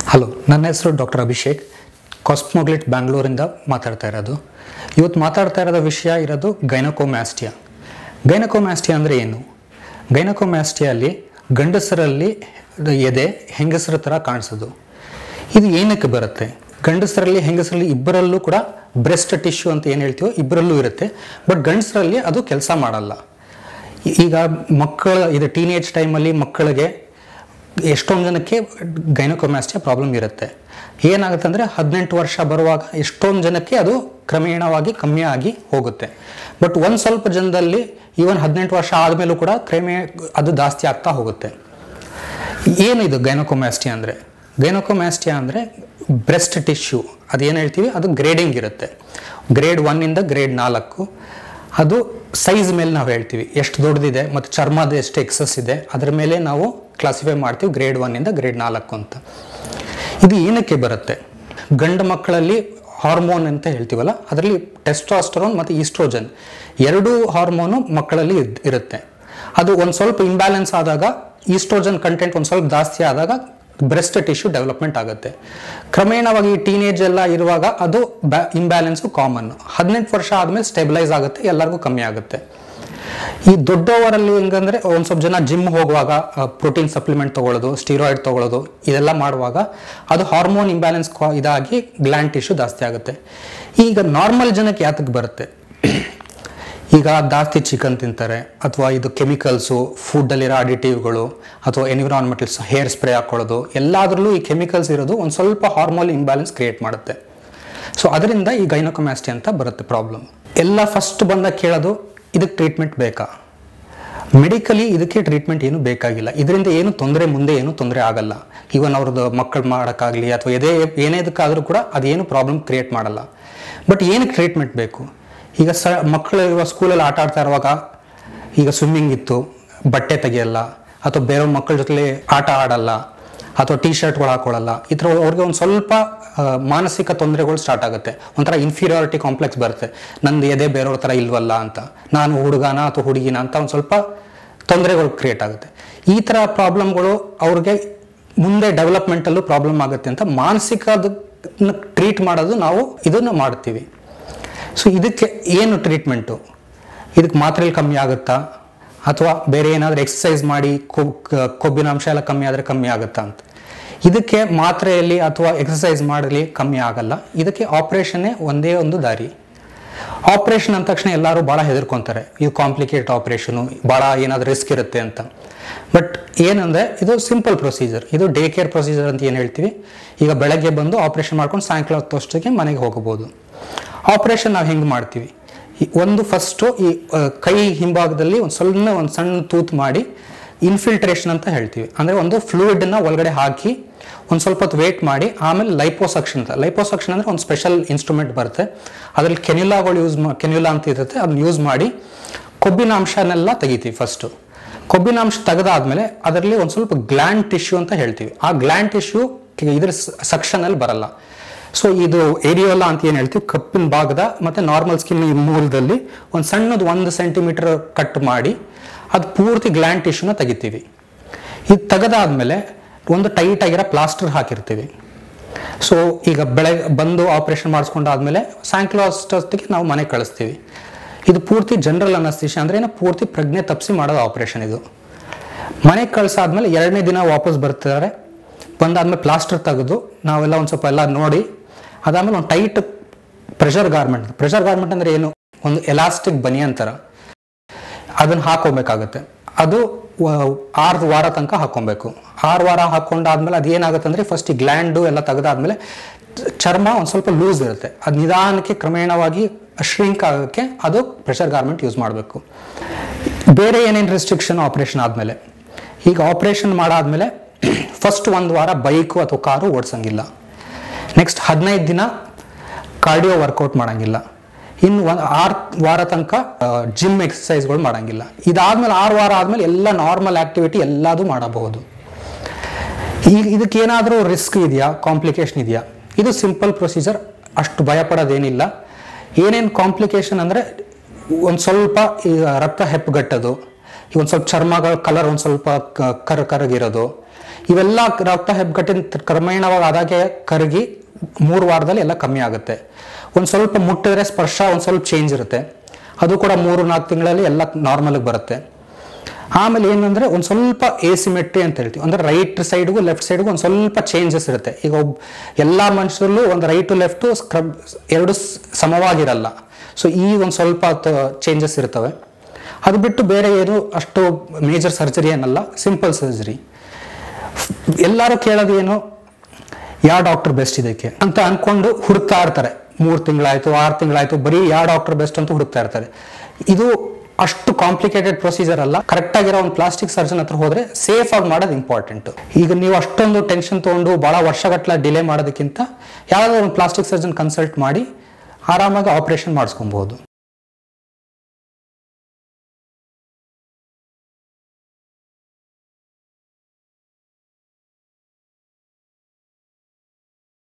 hello ನನ್ನ ಹೆಸರು doctor Abhishek ಕಾಸ್ಮೋಗ್ಲಿಟ್ ಬ್ಯಾಂಗ್ಳೂರಿಂದ ಮಾತಾಡ್ತಾ ಇರೋದು ಇವತ್ತು ಮಾತಾಡ್ತಾ ಇರೋದ ವಿಷಯ ಇರೋದು ಗೈನಕೋಮ್ಯಾಸ್ಟಿಯಾ ಗೈನಕೋಮ್ಯಾಸ್ಟಿಯಾ ಅಂದರೆ ಏನು ಗೈನಕೋಮ್ಯಾಸ್ಟಿಯಲ್ಲಿ ಗಂಡಸರಲ್ಲಿ ಎದೆ ಹೆಂಗಸರ ಥರ ಕಾಣಿಸೋದು ಇದು ಏನಕ್ಕೆ ಬರುತ್ತೆ ಗಂಡಸರಲ್ಲಿ ಹೆಂಗಸರಲ್ಲಿ ಇಬ್ಬರಲ್ಲೂ ಕೂಡ ಬ್ರೆಸ್ಟ್ ಟಿಶ್ಯೂ ಅಂತ ಏನು ಹೇಳ್ತೀವೋ ಇಬ್ಬರಲ್ಲೂ ಇರುತ್ತೆ ಬಟ್ ಗಂಡಸರಲ್ಲಿ ಅದು ಕೆಲಸ ಮಾಡಲ್ಲ ಈಗ ಮಕ್ಕಳ ಇದು ಟೀನೇಜ್ ಟೈಮಲ್ಲಿ ಮಕ್ಕಳಿಗೆ ಎಷ್ಟೊಂದು ಜನಕ್ಕೆ ಗೈನಕೋಮ್ಯಾಸ್ಟಿಯಾ ಪ್ರಾಬ್ಲಮ್ ಇರುತ್ತೆ ಏನಾಗುತ್ತೆ ಅಂದರೆ ಹದಿನೆಂಟು ವರ್ಷ ಬರುವಾಗ ಎಷ್ಟೊಂದು ಜನಕ್ಕೆ ಅದು ಕ್ರಮೇಣವಾಗಿ ಕಮ್ಮಿ ಆಗಿ ಹೋಗುತ್ತೆ ಬಟ್ ಒಂದು ಸ್ವಲ್ಪ ಜನದಲ್ಲಿ ಈವನ್ ಹದಿನೆಂಟು ವರ್ಷ ಆದಮೇಲೂ ಕೂಡ ಕ್ರಮೇ ಅದು ಜಾಸ್ತಿ ಆಗ್ತಾ ಹೋಗುತ್ತೆ ಏನಿದು ಗೈನಕೋಮ್ಯಾಸ್ಟಿಯಾ ಅಂದರೆ ಗೈನಕೋಮ್ಯಾಸ್ಟಿಯಾ ಅಂದರೆ ಬ್ರೆಸ್ಟ್ ಟಿಶ್ಯೂ ಅದೇನು ಹೇಳ್ತೀವಿ ಅದು ಗ್ರೇಡಿಂಗ್ ಇರುತ್ತೆ ಗ್ರೇಡ್ ಒನ್ನಿಂದ ಗ್ರೇಡ್ ನಾಲ್ಕು ಅದು ಸೈಜ್ ಮೇಲೆ ನಾವು ಹೇಳ್ತೀವಿ ಎಷ್ಟು ದೊಡ್ಡದಿದೆ ಮತ್ತು ಚರ್ಮದ ಎಷ್ಟು ಎಕ್ಸಸ್ ಇದೆ ಅದರ ಮೇಲೆ ನಾವು ಕ್ಲಾಸಿಫೈ ಮಾಡ್ತೀವಿ ಗ್ರೇಡ್ ಒನ್ನಿಂದ ಗ್ರೇಡ್ ನಾಲ್ಕು ಅಂತ ಇದು ಏನಕ್ಕೆ ಬರುತ್ತೆ ಗಂಡು ಮಕ್ಕಳಲ್ಲಿ ಹಾರ್ಮೋನ್ ಅಂತ ಹೇಳ್ತೀವಲ್ಲ ಅದರಲ್ಲಿ ಟೆಸ್ಟೋಸ್ಟರೋನ್ ಮತ್ತು ಈಸ್ಟ್ರೋಜನ್ ಎರಡೂ ಹಾರ್ಮೋನು ಮಕ್ಕಳಲ್ಲಿ ಇದ್- ಇರುತ್ತೆ ಅದು ಒಂದು ಸ್ವಲ್ಪ ಇಂಬ್ಯಾಲೆನ್ಸ್ ಆದಾಗ ಈಸ್ಟ್ರೋಜನ್ ಕಂಟೆಂಟ್ ಒಂದು ಸ್ವಲ್ಪ ಜಾಸ್ತಿ ಆದಾಗ ಬ್ರೆಸ್ಟ್ ಟಿಶ್ಯೂ ಡೆವಲಪ್ಮೆಂಟ್ ಆಗುತ್ತೆ ಕ್ರಮೇಣವಾಗಿ ಟೀನೇಜ್ ಎಲ್ಲ ಇರುವಾಗ ಅದು ಬ್ಯಾ ಇಂಬ್ಯಾಲೆನ್ಸು ಕಾಮನ್ ಹದಿನೆಂಟು ವರ್ಷ ಆದಮೇಲೆ ಸ್ಟೆಬಿಲೈಸ್ ಆಗುತ್ತೆ ಎಲ್ಲರಿಗೂ ಕಮ್ಮಿ ಆಗುತ್ತೆ ಈ ದೊಡ್ಡವರಲ್ಲಿ ಹೆಂಗಂದ್ರೆ ಒಂದು ಸ್ವಲ್ಪ ಜನ ಜಿಮ್ ಹೋಗುವಾಗ ಪ್ರೋಟೀನ್ ಸಪ್ಲಿಮೆಂಟ್ ತಗೊಳ್ಳೋದು ಸ್ಟೀರಾಯ್ಡ್ ತಗೊಳ್ಳೋದು ಇದೆಲ್ಲ ಮಾಡುವಾಗ ಅದು ಹಾರ್ಮೋನ್ ಇಂಬ್ಯಾಲೆನ್ಸ್ ಇದಾಗಿ ಗ್ಲ್ಯಾಂಡ್ ಟಿಶ್ಯೂ ಜಾಸ್ತಿ ಆಗುತ್ತೆ ಈಗ ನಾರ್ಮಲ್ ಜನಕ್ಕೆ ಯಾತಕ್ಕೆ ಬರುತ್ತೆ ಈಗ ಜಾಸ್ತಿ ಚಿಕನ್ ತಿಂತಾರೆ ಅಥವಾ ಇದು ಕೆಮಿಕಲ್ಸು ಫುಡ್ಡಲ್ಲಿರೋ ಅಡಿಟಿವ್ಗಳು ಅಥವಾ ಎನ್ವಿರಾನ್ಮೆಂಟಲ್ಸ್ ಹೇರ್ ಸ್ಪ್ರೇ ಹಾಕೊಳ್ಳೋದು ಎಲ್ಲದರಲ್ಲೂ ಈ ಕೆಮಿಕಲ್ಸ್ ಇರೋದು ಒಂದು ಸ್ವಲ್ಪ ಹಾರ್ಮೋನ್ ಇಂಬ್ಯಾಲೆನ್ಸ್ ಕ್ರಿಯೇಟ್ ಮಾಡುತ್ತೆ ಸೊ ಅದರಿಂದ ಈ ಗೈನಕೋಮ್ಯಾಸ್ಟಿ ಅಂತ ಬರುತ್ತೆ ಪ್ರಾಬ್ಲಮ್ ಎಲ್ಲ ಫಸ್ಟ್ ಬಂದಾಗ ಕೇಳೋದು ಇದಕ್ಕೆ ಟ್ರೀಟ್ಮೆಂಟ್ ಬೇಕಾ ಮೆಡಿಕಲಿ ಇದಕ್ಕೆ ಟ್ರೀಟ್ಮೆಂಟ್ ಏನು ಬೇಕಾಗಿಲ್ಲ ಇದರಿಂದ ಏನು ತೊಂದರೆ ಮುಂದೆ ಏನು ತೊಂದರೆ ಆಗಲ್ಲ ಈವನ್ ಅವ್ರದ್ದು ಮಕ್ಕಳು ಮಾಡೋಕ್ಕಾಗಲಿ ಅಥವಾ ಎದೇ ಏನೇದಕ್ಕಾದರೂ ಕೂಡ ಅದೇನು ಪ್ರಾಬ್ಲಮ್ ಕ್ರಿಯೇಟ್ ಮಾಡಲ್ಲ ಬಟ್ ಏನಕ್ಕೆ ಟ್ರೀಟ್ಮೆಂಟ್ ಬೇಕು ಈಗ ಸ ಮಕ್ಕಳು ಇವಾಗ ಸ್ಕೂಲಲ್ಲಿ ಆಟ ಆಡ್ತಾ ಇರುವಾಗ ಈಗ ಸ್ವಿಮ್ಮಿಂಗ್ ಇತ್ತು ಬಟ್ಟೆ ತೆಗಿಯಲ್ಲ ಅಥವಾ ಬೇರೆ ಮಕ್ಕಳ ಜೊತೆ ಆಟ ಆಡಲ್ಲ ಅಥವಾ ಟೀ ಶರ್ಟ್ಗಳು ಹಾಕೊಳ್ಳಲ್ಲ ಈ ಥರ ಅವ್ರಿಗೆ ಒಂದು ಸ್ವಲ್ಪ ಆ, ಮಾನಸಿಕ ತೊಂದರೆಗಳು ಸ್ಟಾರ್ಟ್ ಆಗುತ್ತೆ ಒಂಥರ ಇನ್ಫೀರಿಯಾರಿಟಿ ಕಾಂಪ್ಲೆಕ್ಸ್ ಬರುತ್ತೆ ನಂದು ಎದೆ ಬೇರೆಯವ್ರ ಥರ ಇಲ್ವಲ್ಲ ಅಂತ ನಾನು ಹುಡುಗನ ಅಥವಾ ಹುಡುಗಿನ ಅಂತ ಒಂದು ಸ್ವಲ್ಪ ತೊಂದರೆಗಳು ಕ್ರಿಯೇಟ್ ಆಗುತ್ತೆ ಈ ಥರ ಪ್ರಾಬ್ಲಮ್ಗಳು ಅವ್ರಿಗೆ ಮುಂದೆ ಡೆವಲಪ್ಮೆಂಟಲ್ಲೂ ಪ್ರಾಬ್ಲಮ್ ಆಗುತ್ತೆ ಅಂತ ಮಾನಸಿಕದ ಟ್ರೀಟ್ ಮಾಡೋದು ನಾವು ಇದನ್ನು ಮಾಡ್ತೀವಿ ಸೊ ಇದಕ್ಕೆ ಏನು ಟ್ರೀಟ್ಮೆಂಟು ಇದಕ್ಕೆ ಮಾತ್ರೆಯಲ್ಲಿ ಕಮ್ಮಿ ಆಗುತ್ತಾ ಅಥವಾ ಬೇರೆ ಏನಾದರೂ ಎಕ್ಸಸೈಸ್ ಮಾಡಿ ಕೊಬ್ ಕೊಬ್ಬಿನ ಅಂಶ ಎಲ್ಲ ಕಮ್ಮಿ ಆದರೆ ಕಮ್ಮಿ ಆಗುತ್ತಾ ಅಂತ ಇದಕ್ಕೆ ಮಾತ್ರೆಯಲ್ಲಿ ಅಥವಾ ಎಕ್ಸಸೈಸ್ ಮಾಡಲಿ ಕಮ್ಮಿ ಆಗಲ್ಲ ಇದಕ್ಕೆ ಆಪ್ರೇಷನ್ನೇ ಒಂದೇ ಒಂದು ದಾರಿ ಆಪ್ರೇಷನ್ ಅಂದ ತಕ್ಷಣ ಎಲ್ಲರೂ ಭಾಳ ಹೆದರ್ಕೊಂತಾರೆ ಇದು ಕಾಂಪ್ಲಿಕೇಟ್ ಆಪ್ರೇಷನು ಭಾಳ ಏನಾದರೂ ರಿಸ್ಕ್ ಇರುತ್ತೆ ಅಂತ ಬಟ್ ಏನಂದರೆ ಇದು ಸಿಂಪಲ್ ಪ್ರೊಸೀಜರ್ ಇದು ಡೇ ಕೇರ್ ಪ್ರೊಸೀಜರ್ ಅಂತ ಏನು ಹೇಳ್ತೀವಿ ಈಗ ಬೆಳಗ್ಗೆ ಬಂದು ಆಪ್ರೇಷನ್ ಮಾಡ್ಕೊಂಡು ಸಾಯಂಕಾಲ ಹೊತ್ತಷ್ಟೊತ್ತಿಗೆ ಮನೆಗೆ ಹೋಗಬಹುದು ಆಪ್ರೇಷನ್ ನಾವು ಹೆಂಗೆ ಮಾಡ್ತೀವಿ ಈ ಒಂದು ಫಸ್ಟು ಈ ಆ, ಕೈ ಹಿಂಭಾಗದಲ್ಲಿ ಒಂದು ಸಣ್ಣ ಒಂದು ಸಣ್ಣ ತೂತು ಮಾಡಿ ಇನ್ಫಿಲ್ಟ್ರೇಷನ್ ಅಂತ ಹೇಳ್ತೀವಿ ಅಂದರೆ ಒಂದು ಫ್ಲೂಯಿಡನ್ನ ಒಳಗಡೆ ಹಾಕಿ ಒಂದು ಸ್ವಲ್ಪ ಹೊತ್ತು ವೇಟ್ ಮಾಡಿ ಆಮೇಲೆ ಲೈಪೋಸಕ್ಷನ್ ಅಂತ ಲೈಪೋಸಕ್ಷನ್ ಅಂದರೆ ಒಂದು ಸ್ಪೆಷಲ್ ಇನ್ಸ್ಟ್ರೂಮೆಂಟ್ ಬರುತ್ತೆ ಅದರಲ್ಲಿ ಕೆನ್ಯುಲಾಗಳು ಯೂಸ್ ಮಾ ಕೆನ್ಯುಲಾ ಅಂತ ಇರುತ್ತೆ ಅದನ್ನ ಯೂಸ್ ಮಾಡಿ ಕೊಬ್ಬಿನ ಅಂಶನೆಲ್ಲ ತೆಗಿತೀವಿ ಫಸ್ಟು ಕೊಬ್ಬಿನ ಅಂಶ ತೆಗೆದಾದ್ಮೇಲೆ ಅದರಲ್ಲಿ ಒಂದು ಸ್ವಲ್ಪ ಗ್ಲ್ಯಾಂಡ್ ಟಿಶ್ಯೂ ಅಂತ ಹೇಳ್ತೀವಿ ಆ ಗ್ಲ್ಯಾಂಡ್ ಟಿಶ್ಯೂ ಇದ್ರ ಸಕ್ಷನಲ್ಲಿ ಬರಲ್ಲ ಸೊ ಇದು ಏರಿಯೋಲಾ ಅಂತ ಏನು ಹೇಳ್ತೀವಿ ಕಪ್ಪಿನ ಭಾಗದ ಮತ್ತೆ ನಾರ್ಮಲ್ ಸ್ಕಿನ್ ಈ ಮೂಲದಲ್ಲಿ ಒಂದು ಸಣ್ಣದು ಒಂದು ಸೆಂಟಿಮೀಟರ್ ಕಟ್ ಮಾಡಿ ಅದು ಪೂರ್ತಿ ಗ್ಲ್ಯಾಂಡ್ ಟಿಶ್ಯೂನ ತೆಗಿತೀವಿ ಇದು ತೆಗೆದಾದ್ಮೇಲೆ ಒಂದು ಟೈಟ್ ಆಗಿರೋ ಪ್ಲಾಸ್ಟರ್ ಹಾಕಿರ್ತೀವಿ ಸೊ ಈಗ ಬೆಳಗ್ಗೆ ಬಂದು ಆಪರೇಷನ್ ಮಾಡಿಸ್ಕೊಂಡಾದ್ಮೇಲೆ ಸಾಯಂಕಾಲ ಅಷ್ಟೊತ್ತಿಗೆ ನಾವು ಮನೆಗೆ ಕಳಿಸ್ತೀವಿ ಇದು ಪೂರ್ತಿ ಜನರಲ್ ಅನಸ್ತಿಷ ಅಂದ್ರೆ ಏನು ಪೂರ್ತಿ ಪ್ರಜ್ಞೆ ತಪ್ಪಿಸಿ ಮಾಡೋದು ಆಪರೇಷನ್ ಇದು ಮನೆಗೆ ಕಳ್ಸಾದ್ಮೇಲೆ ಎರಡನೇ ದಿನ ವಾಪಸ್ ಬರ್ತಾರೆ ಬಂದಾದ್ಮೇಲೆ ಪ್ಲಾಸ್ಟರ್ ತೆಗೆದು ನಾವೆಲ್ಲ ಒಂದು ಸ್ವಲ್ಪ ಎಲ್ಲ ನೋಡಿ ಅದಾದ್ಮೇಲೆ ಒಂದು tight pressure garment pressure garment ಅಂದ್ರೆ ಏನು ಒಂದು ಎಲಾಸ್ಟಿಕ್ ಬನಿಯನ್ ಥರ ಅದನ್ನ ಹಾಕೋಬೇಕಾಗತ್ತೆ ಅದು ವ- ಆರು ವಾರ ತನಕ ಹಾಕೊಬೇಕು ಆರು ವಾರ ಹಾಕೊಂಡಾದ್ಮೇಲೆ ಅದು ಏನಾಗುತ್ತೆ ಅಂದ್ರೆ ಫಸ್ಟ್ ಈ ಗ್ಲ್ಯಾಂಡು ಎಲ್ಲ ತೆಗೆದಾದ್ಮೇಲೆ ಚರ್ಮ ಒಂದು ಸ್ವಲ್ಪ ಲೂಸ್ ಇರುತ್ತೆ ಅದು ನಿಧಾನಕ್ಕೆ ಕ್ರಮೇಣವಾಗಿ ಶ್ರಿಂಕ್ ಆಗೋಕ್ಕೆ ಅದು ಪ್ರೆಷರ್ ಗಾರ್ಮೆಂಟ್ ಯೂಸ್ ಮಾಡಬೇಕು ಬೇರೆ ಏನೇನು ರೆಸ್ಟ್ರಿಕ್ಷನ್ ಆಪ್ರೇಷನ್ ಆದಮೇಲೆ ಈಗ ಆಪ್ರೇಷನ್ ಮಾಡಾದ್ಮೇಲೆ ಫಸ್ಟ್ ಒಂದು ವಾರ ಬೈಕು ಅಥವಾ ಕಾರು ಓಡಿಸಂಗಿಲ್ಲ ನೆಕ್ಸ್ಟ್ ಹದಿನೈದು ದಿನ ಕಾರ್ಡಿಯೋ ವರ್ಕೌಟ್ ಮಾಡಂಗಿಲ್ಲ ಇನ್ನು ಒಂದು ಆರು ವಾರ ತನಕ ಜಿಮ್ ಎಕ್ಸಸೈಸ್ಗಳು ಮಾಡಂಗಿಲ್ಲ ಇದಾದ್ಮೇಲೆ ಆರು ವಾರ ಆದ್ಮೇಲೆ ಎಲ್ಲ ನಾರ್ಮಲ್ ಆಕ್ಟಿವಿಟಿ ಎಲ್ಲದೂ ಮಾಡಬಹುದು ಈಗ ಇದಕ್ಕೇನಾದರೂ ರಿಸ್ಕ್ ಇದೆಯಾ ಕಾಂಪ್ಲಿಕೇಶನ್ ಇದೆಯಾ ಇದು ಸಿಂಪಲ್ ಪ್ರೊಸೀಜರ್ ಅಷ್ಟು ಭಯಪಡೋದೇನಿಲ್ಲ ಏನೇನು ಕಾಂಪ್ಲಿಕೇಶನ್ ಅಂದರೆ ಒಂದು ಸ್ವಲ್ಪ ಈಗ ರಕ್ತ ಹೆಪ್ಪುಗಟ್ಟೋದು ಈಗ ಒಂದು ಸ್ವಲ್ಪ ಚರ್ಮಗಳ ಕಲರ್ ಒಂದು ಸ್ವಲ್ಪ ಕ- ಕರ್ ಕರಗಿರೋದು ಇವೆಲ್ಲ ರಕ್ತ ಹೆಬ್ಬಗಟ್ಟಿನ ಕ್ರಮೇಣವಾಗಿ ಆದಾಗೆ ಕರಗಿ ಮೂರು ವಾರದಲ್ಲಿ ಎಲ್ಲ ಕಮ್ಮಿ ಆಗುತ್ತೆ ಒಂದು ಸ್ವಲ್ಪ ಮುಟ್ಟಿದ್ರೆ ಸ್ಪರ್ಶ ಒಂದು ಸ್ವಲ್ಪ ಚೇಂಜ್ ಇರುತ್ತೆ ಅದು ಕೂಡ ಮೂರು ನಾಲ್ಕು ತಿಂಗಳಲ್ಲಿ ಎಲ್ಲ ನಾರ್ಮಲ್ಗೆ ಬರುತ್ತೆ ಆಮೇಲೆ ಏನಂದ್ರೆ ಒಂದು ಸ್ವಲ್ಪ ಎಸಿಮೆಟ್ರಿ ಅಂತ ಹೇಳ್ತೀವಿ ಅಂದ್ರೆ ರೈಟ್ ಸೈಡ್ಗೂ ಲೆಫ್ಟ್ ಸೈಡ್ಗೂ ಒಂದು ಸ್ವಲ್ಪ ಚೇಂಜಸ್ ಇರುತ್ತೆ ಈಗ ಒಬ್ಬ ಎಲ್ಲ ಮನುಷ್ಯರಲ್ಲೂ ಒಂದು ರೈಟು ಲೆಫ್ಟು ಸ್ಕ್ರಬ್ ಎರಡು ಸ್- ಸಮವಾಗಿರಲ್ಲ ಸೊ ಈ ಒಂದು ಸ್ವಲ್ಪ ಚೇಂಜಸ್ ಇರ್ತವೆ ಅದು ಬಿಟ್ಟು ಬೇರೆ ಏನು ಅಷ್ಟು ಮೇಜರ್ ಸರ್ಜರಿ ಏನಲ್ಲ ಸಿಂಪಲ್ ಸರ್ಜರಿ ಎಲ್ಲರೂ ಕೇಳೋದು ಏನು ಯಾವ ಡಾಕ್ಟರ್ ಬೆಸ್ಟ್ ಇದಕ್ಕೆ ಅಂತ ಅನ್ಕೊಂಡು ಹುಡುಕ್ತಾ ಇರ್ತಾರೆ ಮೂರು ತಿಂಗಳಾಯ್ತು ಆರು ತಿಂಗಳಾಯ್ತು ಬರೀ ಯಾವ ಡಾಕ್ಟರ್ ಬೆಸ್ಟ್ ಅಂತ ಹುಡುಕ್ತಾ ಇರ್ತಾರೆ ಇದು ಅಷ್ಟು ಕಾಂಪ್ಲಿಕೇಟೆಡ್ ಪ್ರೊಸೀಜರ್ ಅಲ್ಲ ಕರೆಕ್ಟ್ ಆಗಿರೋ ಒಂದು ಪ್ಲಾಸ್ಟಿಕ್ ಸರ್ಜನ್ ಹತ್ರ ಹೋದ್ರೆ ಸೇಫ್ ಆಗಿ ಮಾಡೋದು ಇಂಪಾರ್ಟೆಂಟ್ ಈಗ ನೀವು ಅಷ್ಟೊಂದು ಟೆನ್ಷನ್ ತಗೊಂಡು ಬಹಳ ವರ್ಷಗಟ್ಟಲೆ ಡಿಲೇ ಮಾಡೋದಕ್ಕಿಂತ ಯಾವ್ದಾದ್ರು ಒಂದು ಪ್ಲಾಸ್ಟಿಕ್ ಸರ್ಜನ್ ಕನ್ಸಲ್ಟ್ ಮಾಡಿ ಆರಾಮಾಗಿ ಆಪರೇಷನ್ ಮಾಡಿಸ್ಕೊಬಹುದು